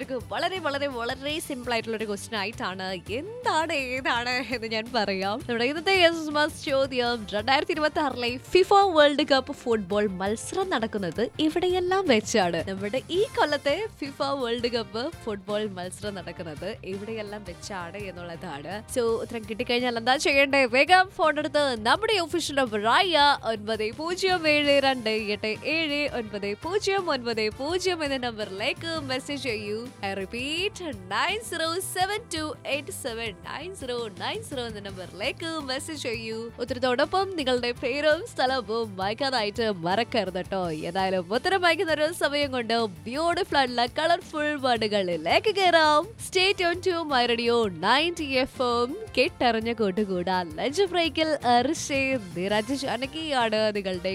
എല്ലാവർക്കും വളരെ വളരെ വളരെ സിമ്പിൾ ആയിട്ടുള്ള ഒരു ക്വസ്റ്റ്യൻ ആയിട്ടാണ് എന്താണ് ഏതാണ് എന്ന് ഞാൻ പറയാം നമ്മുടെ ഇന്നത്തെ യെസ് ചോദ്യം രണ്ടായിരത്തി ഇരുപത്തി ആറിലെ ഫിഫ വേൾഡ് കപ്പ് ഫുട്ബോൾ മത്സരം നടക്കുന്നത് ഇവിടെയെല്ലാം വെച്ചാണ് നമ്മുടെ ഈ കൊല്ലത്തെ ഫിഫ വേൾഡ് കപ്പ് ഫുട്ബോൾ മത്സരം നടക്കുന്നത് ഇവിടെയെല്ലാം വെച്ചാണ് എന്നുള്ളതാണ് സോ ഉത്തരം കിട്ടിക്കഴിഞ്ഞാൽ എന്താ ചെയ്യേണ്ടേ വേഗം ഫോൺ എടുത്ത് നമ്മുടെ ഒഫീഷ്യൽ നമ്പറായ ഒൻപത് പൂജ്യം ഏഴ് രണ്ട് എട്ട് ഏഴ് ഒൻപത് പൂജ്യം ഒൻപത് പൂജ്യം എന്ന നമ്പറിലേക്ക് മെസ്സേജ് ചെയ്യൂ I repeat nine zero seven two eight seven nine zero nine zero എന്ന നമ്പറിലേക്ക് മെസ്സേജ് ചെയ്യൂ ഉത്തരത്തോടൊപ്പം നിങ്ങളുടെ പേരും സ്ഥലവും വായിക്കാനായിട്ട് മറക്കരുത് കേട്ടോ ഏതായാലും ഉത്തരം വായിക്കുന്ന ഒരു സമയം കൊണ്ട് ബ്യൂട്ടിഫുൾ ആയിട്ടുള്ള കളർഫുൾ വേർഡുകളിലേക്ക് കയറാം state on to my radio ninety F M കെട്ടറിഞ്ഞ കൂട്ടുകൂടാ ലഞ്ച് ബ്രേക്കിൽ അർഷേ നിരജ് ജാനകിയാണ് നിങ്ങളുടെ